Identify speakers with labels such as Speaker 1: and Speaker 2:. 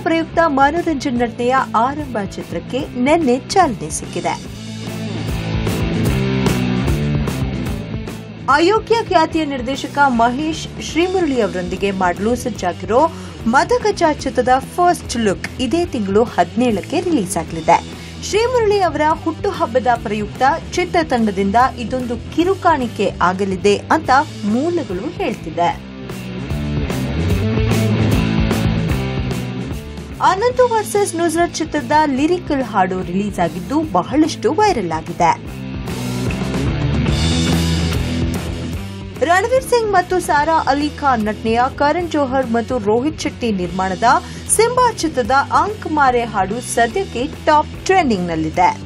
Speaker 1: ಪ್ರಯುಕ್ತ ಮನೋರಂಜನ್ ನಟನೆಯ ಆರಂಭ ಚಿತ್ರಕ್ಕೆ ನಿನ್ನೆ ಚಾಲನೆ ಸಿಕ್ಕಿದೆ ಅಯೋಗ್ಯ ಖ್ಯಾತಿಯ ನಿರ್ದೇಶಕ ಮಹೇಶ್ ಶ್ರೀಮುರಳಿ ಅವರೊಂದಿಗೆ ಮಾಡಲು ಸಜ್ಜಾಗಿರೋ ಮದಗಜ ಚಿತ್ರದ ಫಸ್ಟ್ ಲುಕ್ ಇದೇ ತಿಂಗಳು ಹದಿನೇಳಕ್ಕೆ ರಿಲೀಸ್ ಆಗಲಿದೆ ಶ್ರೀಮುರಳಿ ಅವರ ಹುಟ್ಟುಹಬ್ಬದ ಪ್ರಯುಕ್ತ ಚಿತ್ರತಂಡದಿಂದ ಇದೊಂದು ಕಿರುಕಾಣಿಕೆ ಆಗಲಿದೆ ಅಂತ ಮೂಲಗಳು ಹೇಳ್ತಿದೆ ಅನಂತು ವರ್ಸಸ್ ನುಸ್ರತ್ ಚಿತ್ರದ ಲಿರಿಕಲ್ ಹಾಡು ರಿಲೀಸ್ ಆಗಿದ್ದು ಬಹಳಷ್ಟು ವೈರಲ್ ಆಗಿದೆ ರಣವೀರ್ ಸಿಂಗ್ ಮತ್ತು ಸಾರಾ ಅಲಿ ಖಾನ್ ನಟನೆಯ ಕರಣ್ ಜೋಹರ್ ಮತ್ತು ರೋಹಿತ್ ಶೆಟ್ಟಿ ನಿರ್ಮಾಣದ ಸಿಂಬಾ ಚಿತ್ರದ ಅಂಕ್ ಮಾರೆ ಹಾಡು ಸದ್ಯಕ್ಕೆ ಟಾಪ್ ಟ್ರೆಂಡಿಂಗ್ನಲ್ಲಿದೆ